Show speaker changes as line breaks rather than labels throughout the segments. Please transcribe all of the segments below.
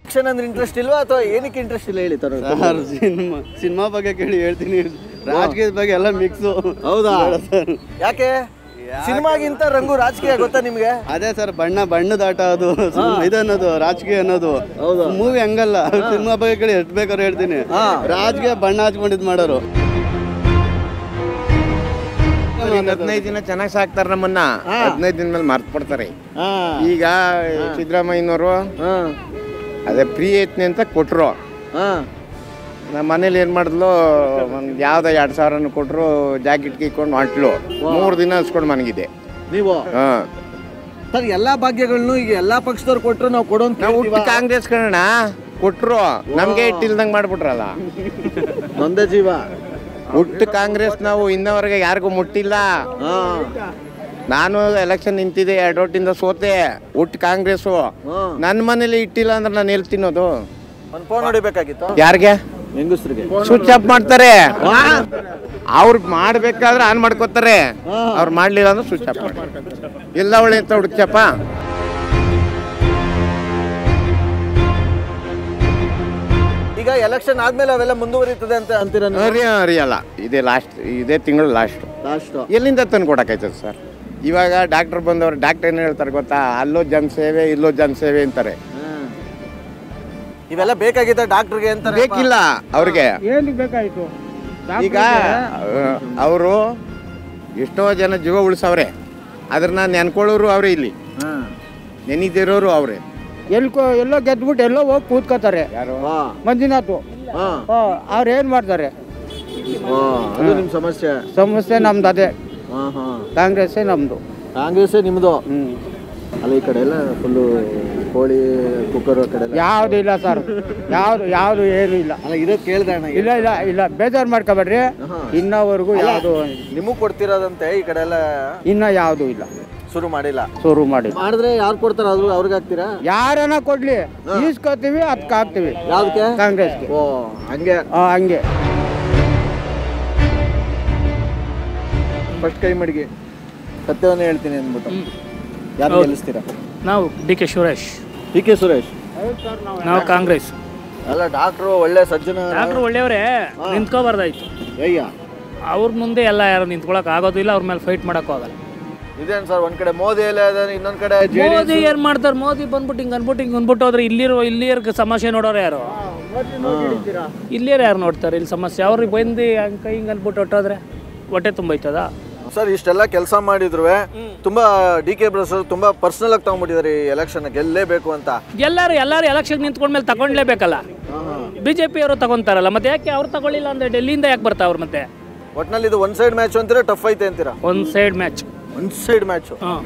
Election ಅಂದ್ರೆ interest ಇಲ್ವಾ ಅಥವಾ ಏನಕ್ಕೆ ಇಂಟ್ರೆಸ್ಟ್ ಇಲ್ಲ ಹೇಳಿ ತರ
ಸರ್ ಸಿನಿಮಾ ಸಿನಿಮಾ ಬಗ್ಗೆ ಕೇಳಿ ಹೇಳ್ತೀನಿ ರಾಜಕೀಯದ ಬಗ್ಗೆ ಎಲ್ಲ ಮಿಕ್ಸು
ಹೌದಾ
ಸರ್
ಯಾಕೆ ಸಿನಿಮಾಗಿಂತ ರಂಗು ರಾಜಕೀಯ ಗೊತ್ತಾ ನಿಮ್ಗೆ
ಅದೇ ಸರ್ ಬಣ್ಣ ಬಣ್ಣದ ಆಟ ಅದು ಇದು ಅನ್ನೋದು ರಾಜಕೀಯ ಅನ್ನೋದು
ಹೌದಾ?
ಮೂವಿ ಹಂಗಲ್ಲ ಸಿನಿಮಾ ಬಗ್ಗೆ ಕೇಳಿ ಎಷ್ಟು ಬೇಕಾದ್ರೆ ಹೇಳ್ತೀನಿ
ಹಾ.
ರಾಜಕೀಯ ಬಣ್ಣ ಹಚ್ಕೊಂಡಿದ್ ಮಾಡೋರು
ಹದಿನೈದು ದಿನ ಚೆನ್ನಾಗಿ ಸಾಕ್ತಾರೆ ನಮ್ಮನ್ನ ಹದಿನೈದು ದಿನ ಮೇಲೆ ಮರ್ತು ಬಿಡ್ತಾರೆ ಈಗ ಸಿದ್ದರಾಮಯ್ಯನವರು ಅದೇ ಫ್ರೀ ಐತ್ನಿ ಅಂತ ಕೊಟ್ರು ನಮ್ಮ ಮನೇಲಿ ಏನು ಮಾಡಿದ್ಲು ಒಂದು ಯಾವ್ದೋ ಎರಡು ಸಾವಿರನ ಕೊಟ್ಟರು ಜಾಕೆಟ್ ಕಿಕ್ಕೊಂಡು ಹೊಂಟ್ಲು ಮೂರು ದಿನ ಹಸ್ಕೊಂಡು ಮನಗಿದೆ
ನೀವು
ಹಾಂ
ಸರ್ ಎಲ್ಲಾ ಭಾಗ್ಯಗಳನ್ನು ಈಗ ಎಲ್ಲಾ ಪಕ್ಷದವ್ರು ಕೊಟ್ರು ನಾವು ಕೊಡೋಂತ
ನಾವು ಹುಟ್ಟು ಕಾಂಗ್ರೆಸ್ ಕಣ ಕೊಟ್ರು ನಮಗೆ ಇಟ್ಟಿಲ್ದಂಗೆ ಮಾಡ್ಬಿಟ್ರಲ್ಲ
ನೊಂದ ಜೀವ
ಹುಟ್ಟು ಕಾಂಗ್ರೆಸ್ ನಾವು ಇನ್ನವರೆಗೆ ಯಾರಿಗೂ ಮುಟ್ಟಿಲ್ಲ
ಹಾ
ನಾನು ಎಲೆಕ್ಷನ್ ನಿಂತಿದ್ದೆ ಎರಡು ಒಟ್ಟಿಂದ ಸೋತೆ ಹುಟ್ಟು ಕಾಂಗ್ರೆಸ್ಸು
ಹಾ.
ನನ್ನ ಮನೇಲಿ ಇಟ್ಟಿಲ್ಲ ಅಂದ್ರೆ ನಾನು ಎಲ್ಲಿ ತಿನ್ನೋದು
ಒಂದ್ ಫೋನ್ ಹೊಡಿಬೇಕಾಗಿತ್ತು
ಯಾರಿಗೆ
ಹೆಂಗಸ್ರಿಗೆ
ಸ್ವಿಚ್ ಆಫ್ ಮಾಡ್ತಾರೆ ಅವ್ರು ಮಾಡ್ಬೇಕಾದ್ರೆ ಆನ್ ಮಾಡ್ಕೋತಾರೆ ಅವ್ರು ಮಾಡ್ಲಿಲ್ಲ ಅಂದ್ರೆ ಸ್ವಿಚ್ ಆಫ್ ಮಾಡ್ತಾರೆ ಇಲ್ಲ ಒಳ್ಳೆ ಅಂತ ಹುಡುಕ್ಯಪ್ಪ
ಈಗ ಎಲೆಕ್ಷನ್ ಆದ್ಮೇಲೆ ಅವೆಲ್ಲ ಮುಂದುವರಿತದೆ ಅಂತ ಅಂತೀರ
ಅರಿ ಅರಿಯಲ್ಲ ಇದೇ ಲಾಸ್ಟ್ ಇದೇ ತಿಂಗಳು ಲಾಸ್ಟ್
ಲಾಸ್ಟ್
ಎಲ್ಲಿಂದ ತಂದು ಕೊಡಕ್ಕಾಯ್ತದೆ ಸರ್ ಇವಾಗ ಡಾಕ್ಟರ್ ಬಂದವರು ಡಾಕ್ಟರ್ ಏನು ಹೇಳ್ತಾರೆ ಗೊತ್ತಾ ಅಲ್ಲೋ ಜನಸೇವೆ ಇಲ್ಲೋ ಜನಸೇವೆ ಅಂತಾರೆ
ಇವೆಲ್ಲ ಬೇಕಾಗಿತ್ತ ಡಾಕ್ಟರ್ಗೆ ಅಂತ
ಬೇಕಿಲ್ಲ ಅವ್ರಿಗೆ
ಏನು ಬೇಕಾಯಿತು
ಈಗ ಅವರು ಎಷ್ಟೋ ಜನ ಜೀವ ಉಳಿಸವ್ರೆ ಅದ್ರನ್ನ ನೆನ್ಕೊಳ್ಳೋರು ಅವರೇ ಇಲ್ಲಿ ನೆನೀತಿರೋರು ಅವರೇ
ಎಲ್ಕೋ ಎಲ್ಲೋ ಗೆದ್ಬಿಟ್ಟು ಎಲ್ಲೋ ಹೋಗಿ ಕೂತ್ಕೋತಾರೆ
ಯಾರು
ಮಂಜುನಾಥ್ ಅವ್ರು ಏನು ಮಾಡ್ತಾರೆ
ಅದು ನಿಮ್ ಸಮಸ್ಯೆ
ಸಮಸ್ಯೆ ನಮ್ದು ಅದೇ
ಹಾ ಹಾ
ಕಾಂಗ್ರೆಸ್ಸೇ ನಮ್ಮದು
ಕಾಂಗ್ರೆಸ್ ನಿಮ್ದು
ಹ್ಞೂ
ಅಲ್ಲ ಈ ಕಡೆ ಎಲ್ಲ ಫುಲ್ಲು ಕೋಳಿ ಕುಕ್ಕರ್ ಕಡೆ ಎಲ್ಲ.
ಯಾವುದು ಇಲ್ಲ ಸರ್ ಯಾವುದು ಯಾವುದು ಏನು ಇಲ್ಲ
ಅಲ್ಲ ಇರೋದ್ ಕೇಳ್ದೆ ಅಣ್ಣ
ಇಲ್ಲ ಇಲ್ಲ ಇಲ್ಲ ಬೇಜಾರು ಮಾಡ್ಕೊಬೇಡ್ರಿ ಇನ್ನವರೆಗೂ ಯಾವುದು
ನಿಮಗ್ ಕೊಡ್ತಿರೋದಂತೆ ಈ ಕಡೆ ಎಲ್ಲ
ಇನ್ನ ಯಾವುದು ಇಲ್ಲ
ಶುರು ಮಾಡಿಲ್ಲ
ಶುರು ಮಾಡಿ
ಮಾಡಿದ್ರೆ ಯಾರು ಕೊಡ್ತಾರ ಅದು ಅವ್ರಿಗೆ ಹಾಕ್ತೀರಾ
ಯಾರನ್ನ ಕೊಡ್ಲಿ ಈಸ್ಕೊತೀವಿ ಅದಕ್ಕೆ ಹಾಕ್ತೀವಿ
ಯಾವ್ದಕ್ಕೆ
ಕಾಂಗ್ರೆಸ್ಗೆ
ಓ ಹಂಗೆ
ಆ, ಹಂಗೆ
ಫಸ್ಟ್ ಕೈ ಮಡಿಗೆ ಸತ್ಯವನ್ನೇ ಹೇಳ್ತೀನಿ ಅಂದ್ಬಿಟ್ಟು ಯಾರು ಗೆಲ್ಲಿಸ್ತೀರಾ
ನಾವು D K Suresh
D K Suresh
ನಾವು ಕಾಂಗ್ರೆಸ್
ಅಲ್ಲ ಡಾಕ್ಟ್ರು ಒಳ್ಳೆ ಸಜ್ಜನ
ಡಾಕ್ಟ್ರು ಒಳ್ಳೆಯವರೇ ನಿಂತ್ಕೋಬಾರ್ದಾಯ್ತು
ಅಯ್ಯ
ಅವ್ರ ಮುಂದೆ ಎಲ್ಲ ಯಾರು ನಿಂತ್ಕೊಳಕ್ ಆಗೋದಿಲ್ಲ ಅವ್ರ ಮೇಲೆ ಫೈಟ್ ಮಾಡಕ್ಕೂ ಆಗಲ್ಲ
ಇದೇನ್ ಸರ್ ಒಂದ್ ಕಡೆ ಮೋದಿ ಎಲ್ಲ ಇದಾನೆ ಇನ್ನೊಂದ್ ಕಡೆ
ಮೋದಿ ಏನ್ ಮಾಡ್ತಾರೆ ಮೋದಿ ಬಂದ್ಬಿಟ್ಟು ಹಿಂಗ್ ಅನ್ಬಿಟ್ಟು ಹಿಂಗ್ ಅನ್ಬಿಟ್ಟು ಹೋದ್ರೆ ಇಲ್ಲಿರೋ ಇಲ್ಲಿಯರ್ ಸಮಸ್ಯೆ ನೋಡೋರು ಯಾರು ಇಲ್ಲಿಯರ್ ಯಾರು ನೋಡ್ತಾರೆ ಇಲ್ಲಿ ಸಮಸ್ಯೆ ಅವ್ರಿಗೆ ಬಂದು ಹಂಗ್ ಕೈ ಹಿಂಗ್ ಅನ್ಬಿಟ್ಟು ಹೊಟ್ಟೋದ್ರೆ ಹೊಟ್ಟೆ ತುಂಬೈತದ
ಸರ್ ಇಷ್ಟೆಲ್ಲ ಕೆಲಸ ಮಾಡಿದ್ರು ತುಂಬಾ ಡಿ ಕೆ ಬ್ರಸ್ ತುಂಬಾ ಪರ್ಸನಲ್ ಆಗಿ ತಗೊಂಡ್ಬಿಟ್ಟಿದ್ದಾರೆ ಈ ಎಲೆಕ್ಷನ್ ಗೆಲ್ಲೇಬೇಕು ಅಂತ
ಎಲ್ಲರೂ ಎಲ್ಲರೂ ಎಲೆಕ್ಷನ್ ನಿಂತ್ಕೊಂಡ್ಮೇಲೆ ತಗೊಂಡ್ಲೇಬೇಕಲ್ಲ ಬಿ ಜೆ ಪಿ ಅವರು ತಗೊಂತಾರಲ್ಲ ಮತ್ತೆ ಯಾಕೆ ಅವ್ರು ತಗೊಳ್ಳಿಲ್ಲ ಅಂದ್ರೆ ಡೆಲ್ಲಿಯಿಂದ ಯಾಕೆ ಬರ್ತಾವ್ರು ಮತ್ತೆ
ಒಟ್ನಲ್ಲಿ ಇದು ಒನ್ ಸೈಡ್ ಮ್ಯಾಚ್ ಅಂತೀರಾ ಟಫ್ ಐತೆ ಅಂತೀರಾ
ಒಂದ್ side match
one side match
ಹಾಂ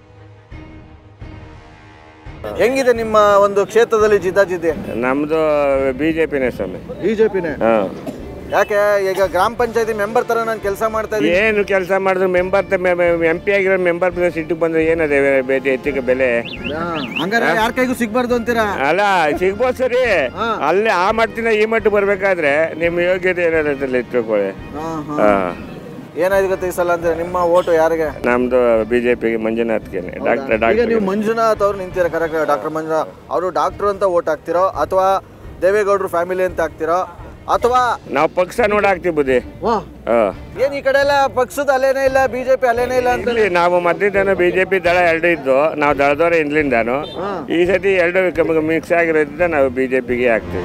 ಹೆಂಗಿದೆ ನಿಮ್ಮ ಒಂದು ಕ್ಷೇತ್ರದಲ್ಲಿ ಜಿದ್ದಾಜಿದ್ದೆ
ನಮ್ದು ಬಿಜೆಪಿನೇ ಸ್ವಾಮಿ
ಬಿಜೆಪಿನೇ ಯಾಕೆ ಈಗ ಗ್ರಾಮ ಪಂಚಾಯತಿ ಮೆಂಬರ್ ತರ ನಾನು ಕೆಲಸ ಮಾಡ್ತಾ ಇದ್ದೀನಿ
ಏನು ಕೆಲಸ ಮಾಡಿದ್ರು ಮೆಂಬರ್ ಎಂ ಪಿ ಆಗಿರೋ ಮೆಂಬರ್ ಸಿಟ್ಟಿಗೆ ಬಂದ್ರೆ ಏನದೆ ಬೇರೆ ಹೆಚ್ಚಿಗೆ ಬೆಲೆ
ಹಂಗಾರೆ ಯಾರ ಕೈಗೂ ಸಿಗ್ಬಾರ್ದು ಅಂತೀರಾ
ಅಲ್ಲ ಸಿಗ್ಬೋದು ಸರಿ ಅಲ್ಲಿ ಆ ಮಟ್ಟಿನ ಈ ಮಟ್ಟ ಬರ್ಬೇಕಾದ್ರೆ ನಿಮ್ಮ ಯೋಗ್ಯತೆ ಏನಾದ್ರೆ ಇಟ್ಕೊಳ್ಳಿ ಹಾ
ಏನಾಯ್ತು ಗೊತ್ತಾ ಈ ಸಲ ಅಂದ್ರೆ ನಿಮ್ಮ ಓಟು ಯಾರಿಗೆ
ನಮ್ದು ಬಿಜೆಪಿಗೆ ಮಂಜುನಾಥ್ಗೆನೆ ಡಾಕ್ಟರ್
ಈಗ
ಡಾಕ್ಟರ್
ನೀವು ಮಂಜುನಾಥ್ ಅವ್ರು ನಿಂತೀರ ಕರೆಕ್ಟ್ ಡಾಕ್ಟರ್ ಮಂಜುನಾಥ್ ಅವರು ಡಾಕ್ಟರ್ ಅಂತ ಓಟ್ ಹಾಕ್ತಿರೋ ಅಥವಾ ದೇವೇಗೌಡರು ಫ್ಯಾಮಿಲಿ ಅಂತ ಹಾಕ್ತಿರೋ ಅಥವಾ
ನಾವು ಪಕ್ಷ ನೋಡಾಕ್ತಿವಿ ಬುದ್ಧಿ
ವಾ
ಹಾ
ಏನ್ ಈ ಕಡೆ ಎಲ್ಲ ಪಕ್ಷದ ಅಲೆನೇ ಇಲ್ಲ ಬಿಜೆಪಿ ಅಲೆನೇ ಇಲ್ಲ ಅಂತ
ಇಲ್ಲಿ ನಾವು ಮಧ್ಯದಾನು ಬಿಜೆಪಿ ದಳ ಎರಡು ಇದ್ದು ನಾವು ದಳದವರ ಇಂದ್ಲಿಂದಾನು ಈ ಸತಿ ಎರಡು ಮಿಕ್ಸ್ ಆಗಿರೋದ್ರಿಂದ ನಾವು ಬಿಜೆಪಿಗೆ ಹಾಕ್ತೀವಿ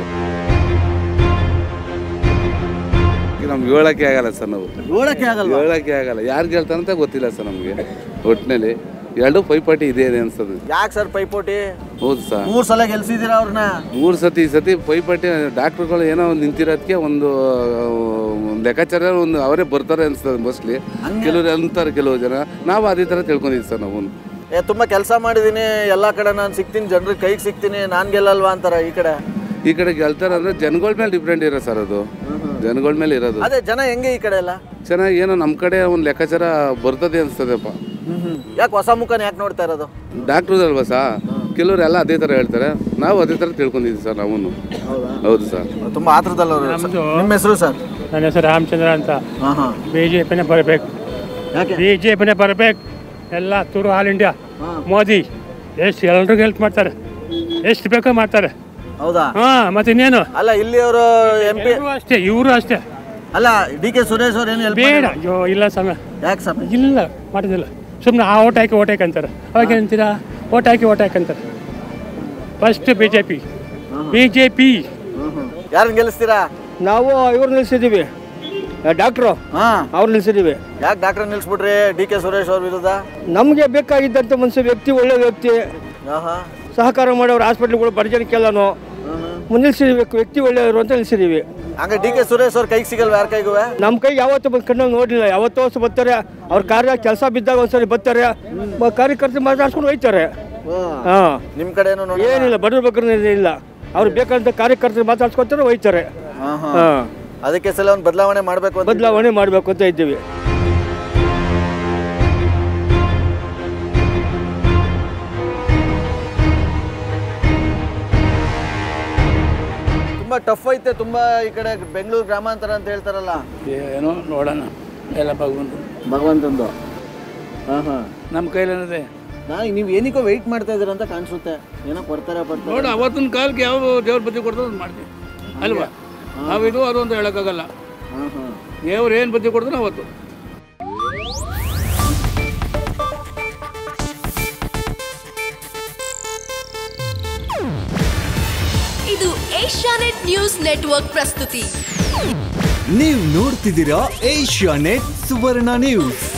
ನಮ್ಗೆ ಹೇಳಕ್ಕೆ ಆಗಲ್ಲ ಸರ್ ನಾವು
ನೋಡಕ್ಕೆ ಆಗಲ್ವಾ
ಹೇಳಕ್ಕೆ ಆಗಲ್ಲ ಯಾರು ಗೆಲ್ತಾರಂತ ಗೊತ್ತಿಲ್ಲ ಸರ್ ನಮಗೆ ಒಟ್ಟಿನಲ್ಲಿ ಎರಡು ಪೈಪಾಟಿ ಇದೆ ಇದೆ ಅನ್ಸದು
ಯಾಕೆ ಸರ್ ಪೈಪೋಟಿ
ಹೌದು ಸರ್
ಮೂರ್ ಸಲ ಗೆಲ್ಸಿದೀರ ಅವ್ರನ್ನ
ಮೂರು ಸತಿ ಈ ಸತಿ ಪೈಪಾಟಿ ಡಾಕ್ಟ್ರುಗಳು ಏನೋ ಒಂದು ನಿಂತಿರೋದಕ್ಕೆ ಒಂದು ಒಂದು ಲೆಕ್ಕಾಚಾರ ಒಂದು ಅವರೇ ಬರ್ತಾರೆ ಅನ್ಸ್ತದೆ ಮೋಸ್ಟ್ಲಿ ಕೆಲವ್ರು ಅಂತಾರೆ ಕೆಲವು ಜನ ನಾವು ಅದೇ ಥರ ತಿಳ್ಕೊಂಡಿದ್ದೀವಿ ಸರ್ ನಾವು
ಏ ತುಂಬಾ ಕೆಲಸ ಮಾಡಿದೀನಿ ಎಲ್ಲಾ ಕಡೆ ನಾನು ಸಿಗ್ತೀನಿ ಜನರಿಗೆ ಕೈಗೆ ಸಿಗ್ತೀನಿ ನಾನ್ ಗೆಲ್ಲಲ್ವಾ ಅಂತಾರ ಈ ಕಡೆ
ಈ ಕಡೆ ಗೆಲ್ತಾರೆ ಅಂದ್ರೆ ಜನಗಳ ಮೇಲೆ ಡಿಪೆಂಡ್ ಇರೋ ಸರ್ ಅದು ಜನಗಳ ಮೇಲೆ ಇರೋದು
ಅದೇ ಜನ ಹೆಂಗೆ ಈ ಕಡೆ ಎಲ್ಲ
ಚೆನ್ನಾಗಿ ಏನೋ ನಮ್ಮ ಕಡೆ ಒಂದು ಲೆಕ್ಕಾಚಾರ ಬರ್ತದೆ ಅನ್ಸ್ತದೆಪ್ಪ
ಯಾಕೆ ಹೊಸ ಮುಖನ ಯಾಕೆ ನೋಡ್ತಾ ಇರೋದು
ಡಾಕ್ಟ್ರು ಅಲ್ವಾ ಸಾ ಕೆಲವ್ರು ಎಲ್ಲ ಅದೇ ಥರ ಹೇಳ್ತಾರೆ ನಾವು ಅದೇ ಥರ ತಿಳ್ಕೊಂಡಿದ್ದೀವಿ ಸರ್ ನಾವು ಹೌದು ಸರ್
ತುಂಬಾ ಆತ್ರದಲ್ಲವರು ನಿಮ್ಮ ಹೆಸರು ಸರ್
ನನ್ನ ಹೆಸರು ರಾಮಚಂದ್ರ ಅಂತ
ಹಾ ಹಾ
ಬಿ ಜೆ ಪಿನೇ ಬರಬೇಕು
ಯಾಕೆ
ಬಿ ಜೆ ಪಿನೇ ಬರಬೇಕು ಎಲ್ಲ ತುರು ಆಲ್ ಇಂಡಿಯಾ ಮೋದಿ ಎಷ್ಟು ಎಲ್ರಿಗೂ ಹೆಲ್ಪ್ ಮಾಡ್ತಾರೆ ಎಷ್ಟು ಬೇಕೋ ಮಾಡ್ತಾರೆ
ಹೌದಾ
ಹಾ ಮತ್ತೆ ಇನ್ನೇನು
ಅಲ್ಲ ಇಲ್ಲಿ ಅವರು ಎಂ ಪಿ
ಇವ್ರು ಅಷ್ಟೇ ಇವರು ಅಷ್ಟೇ
ಅಲ್ಲ ಡಿ ಕೆ ಸುರೇಶ್ ಅವ್ರು ಏನು ಹೆಲ್ಪ್
ಬೇಡ ಅಯ್ಯೋ ಇಲ್ಲ ಸಮಯ
ಯಾಕೆ ಸ್ವಾಮಿ
ಇಲ್ಲ ಮಾಡೋದಿಲ್ಲ ಸುಮ್ಮನೆ ಆ ಓಟ್ ಹಾಕಿ ಓಟ್ ಹಾಕಿ ಅಂತಾರೆ ಅವಾಗ ಏನಂತೀರಾ ಓಟ್ ಹಾಕಿ ಓಟ್ ಹಾಕಿ ಅಂತಾರೆ first B J P B J P
ಯಾರನ್ನ ಗೆಲ್ಲಿಸ್ತೀರಾ
ನಾವು ಇವ್ರು ನಿಲ್ಸಿದ್ದೀವಿ ಡಾಕ್ಟ್ರು
ಹಾ
ಅವ್ರು ನಿಲ್ಸಿದ್ದೀವಿ
ಯಾಕೆ ಡಾಕ್ಟರ್ ನಿಲ್ಸ್ಬಿಟ್ರಿ ಡಿ ಕೆ ಸುರೇಶ್ ಅವ್ರ ವಿರುದ್ಧ
ನಮಗೆ ಬೇಕಾಗಿದ್ದಂಥ ಮನುಷ್ಯ ವ್ಯಕ್ತಿ ಒಳ್ಳೆ ವ್ಯಕ್ತಿ
ಆಹಾ
ಸಹಕಾರ ಮಾಡೋರು ಹಾಸ್ಪಿಟ್ಲ್ಗಳು ಬರ್ಜನಕ್ಕೆಲ್ಲನೂ ನಿಲ್ಸಿದ್ದೀವಿ ವ್ಯಕ್ತಿ ಒಳ್ಳೆಯವರು ಅಂತ ನಿಲ್ಸಿದ್ದೀವಿ
ಹಂಗ ಡಿ ಕೆ ಸುರೇಶ್ ಅವ್ರ ಕೈಗೆ ಸಿಗಲ್ವ ಯಾರ ಕೈಗೂ
ನಮ್ಮ ಕೈ ಯಾವತ್ತೂ ಬಂದು ಕಣ್ಣಾಗ ನೋಡಲಿಲ್ಲ ಯಾವತ್ತೋ ಹೊಸ ಬರ್ತಾರೆ ಅವ್ರ ಕಾರ್ಯ ಕೆಲಸ ಬಿದ್ದಾಗ ಒಂದ್ಸರಿ ಬರ್ತಾರೆ ಮ- ಕಾರ್ಯಕರ್ತರು ಮಾತಾಡ್ಸ್ಕೊಂಡು ಹೋಯ್ತಾರೆ ಹಾಂ
ನಿಮ್ ಕಡೆನೂ ನೋಡಿ
ಏನಿಲ್ಲ ಬಡವ್ರ ಬಗ್ಗೆ ಇಲ್ಲ ಅವ್ರು ಬೇಕಾದಂಥ ಕಾರ್ಯಕರ್ತರು ಮಾತಾಡ್ಸ್ಕೊತಾರೆ ಹೋಯ್ತಾರೆ ಹಾಂ
ಅದಕ್ಕೆ ಸಲ ಒಂದು ಬದಲಾವಣೆ ಮಾಡಬೇಕು ಅಂತ
ಬದಲಾವಣೆ ಮಾಡಬೇಕು ಅಂತ ಇದ್ದೀವಿ
ತುಂಬಾ ಟಫ್ ಐತೆ ತುಂಬಾ ಈ ಕಡೆ ಬೆಂಗಳೂರು ಗ್ರಾಮಾಂತರ ಅಂತ ಹೇಳ್ತಾರಲ್ಲ
ಏನೋ ನೋಡೋಣ ಎಲ್ಲ ಭಗವಂತ
ಭಗವಂತಂದು ಹಾ ಹಾ
ನಮ್ಮ ಕೈಲೇನಿದೆ
ನಾ ನೀವು ಏನಕ್ಕೋ ವೆಯ್ಟ್ ಮಾಡ್ತಾ ಇದೀರ ಅಂತ ಕಾಣಿಸುತ್ತೆ ಏನೋ ಕೊಡ್ತಾರೆ ಬರ್ತಾರೆ
ನೋಡು ಅವತ್ತಿನ ಕಾಲಕ್ಕೆ ಯಾವ ದೇವ್ರ ಬುದ್ಧಿ ಕೊಡ್ತಾರೆ ಅದು ಮಾಡ್ತೀವಿ ಅಲ್ವಾ ನಾವಿದು ಅದು ಅಂತ ಹೇಳೋಕ್ಕಾಗಲ್ಲ
ಹಾ ಹಾ
ದೇವ್ರು ಏನು ಬುದ್ಧಿ ಕೊಡ್ತಾರೋ ಅವತ್ತು
ಇದು ಏಷ್ಯಾನೆಟ್ ನ್ಯೂಸ್ ನೆಟ್ವರ್ಕ್ ಪ್ರಸ್ತುತಿ
ನೀವು ನೋಡ್ತಿದ್ದೀರಾ ಏಷ್ಯಾ ನೆಟ್ ಸುವರ್ಣ ನ್ಯೂಸ್